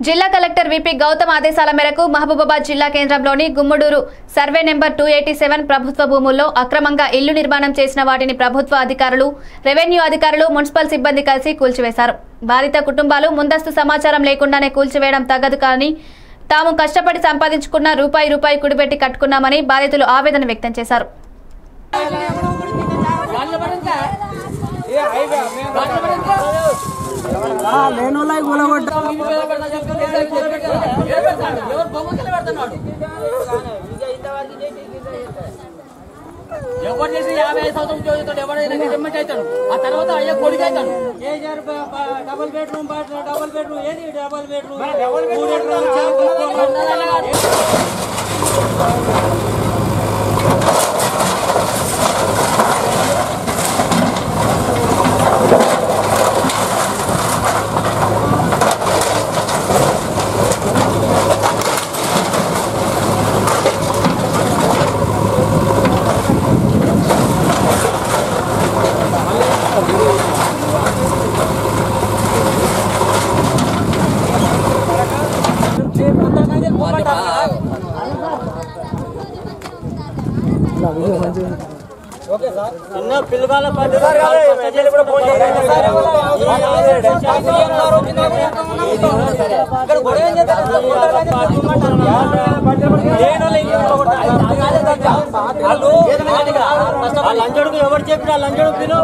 జిల్లా collector VP Gautam ఆదేశాల మేరకు మహబూబాబాద్ జిల్లా కేంద్రంలోని Gummaduru survey number two eighty seven ప్రభుత్వ భూముల్లో అక్రమంగా ఇల్లు నిర్మాణం చేసిన వాటిని ప్రభుత్వ అధికారులు రెవెన్యూ అధికారులు మున్సిపల్ సిబ్బంది కలిసి కూల్చివేశారు బాధిత కుటుంబాలు ముందస్తు సమాచారం లేకుండానే కూల్చివేయడం తగదు కానీ తాము కష్టపడి సంపాదించుకున్న రూపాయి రూపాయి కుడిపెట్టి కట్టుకున్నామని బాధితులు ఆవేదన వ్యక్తం చేశారు లేనోళ్ళకి కూలగొట్ట ఎవరు చేసి యాభై ఐదు సంవత్సరం ఉద్యోగిస్తాడు ఎవరైనా గవర్నమెంట్ అవుతాడు ఆ తర్వాత అయ్యే కొడుకు అవుతాడు డబుల్ బెడ్రూమ్ డబుల్ బెడ్రూమ్ ఏది డబుల్ బెడ్రూమ్ చిన్న పిల్లగాల లంచడుకు ఎవరు చెప్పిన లంచడు పిలు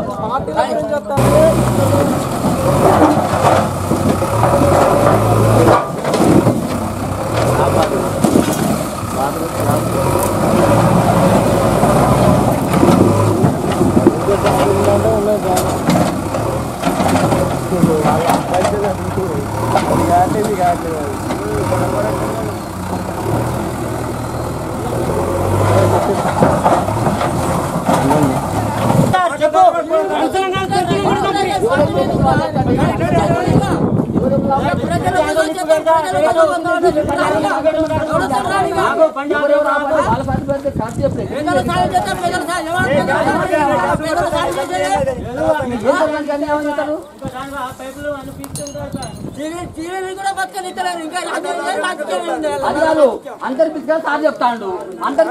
అది కాదు అందరి పిచ్చిగా సార్ చెప్తాడు అందరి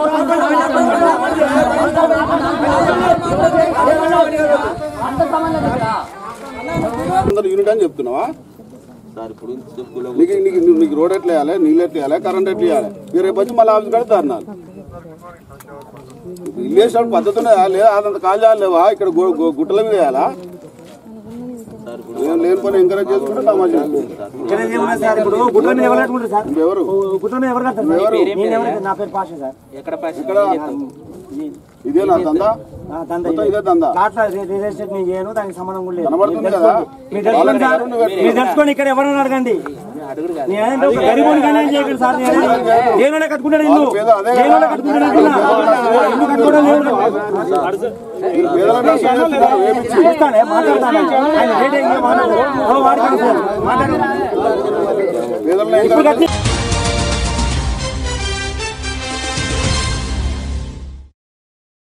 అంత సంబంధం ఇక్కడ అందరు యూనిట్ అని చెప్తున్నావా నీకు నీకు నీకు రోడ్ ఎట్లా వేయాలి నీళ్ళు ఎట్లా వేయాలి కరెంట్ ఎట్లా వేయాలి మీరు రేపు వచ్చి మళ్ళీ ఆఫీస్ కడితే అన్నారు ఇల్లు వేసినప్పుడు పద్ధతి ఉన్నదా లేదా అదంత కాలు లేవా ఇక్కడ గు- గు- గుట్టల మీద వేయాలా ఏం లేని పని ఎంకరేజ్ చేసుకుంటే తమాషా సార్ ఇప్పుడు గుట్ల మీద ఎవరు కట్టుకుంటారు సార్ ఎవరు గుట్ల మీద ఎవరు కడతారు ఎవరు? నేను ఎవరు నా పేరు పాష సార్ ఇక్కడ ఇదే నా దందా ఆ, దందా మొత్తం ఇదే. ఇదే దందా ప్లాట్ల రి- రియల్ ఎస్టేట్ నేను చేయను దానికి సంబంధం కూడా లేదు కనబడుతుంది మీరు కదా? తెలుసుకోండి. మీరు తెలుసుకోండి సార్ మీరు తెలుసుకోండి ఇక్కడ ఎవరైనా అడగండి నేనంటే ఒక గరీబుని కానీ ఏం చేయగలను సార్ నేను దేనిలో కట్టుకుంటాడు ఇల్లు వాళ్ళు పేద అదే దేనిలో కదా. కట్టుకుంటాడు ఇల్లు ఇల్లు కట్టుకోవడం లేదు మీరు పేదలంటే అసలు చేస్తున్నారు, ఏమి ఇచ్చి? చూస్తానే మాట్లాడతాను ఆయన రేట్ ఏం మాట్లాడు వాడికి మాట్లాడు పేదలను ఇప్పుడు ఎంకరేజ్ కట్టి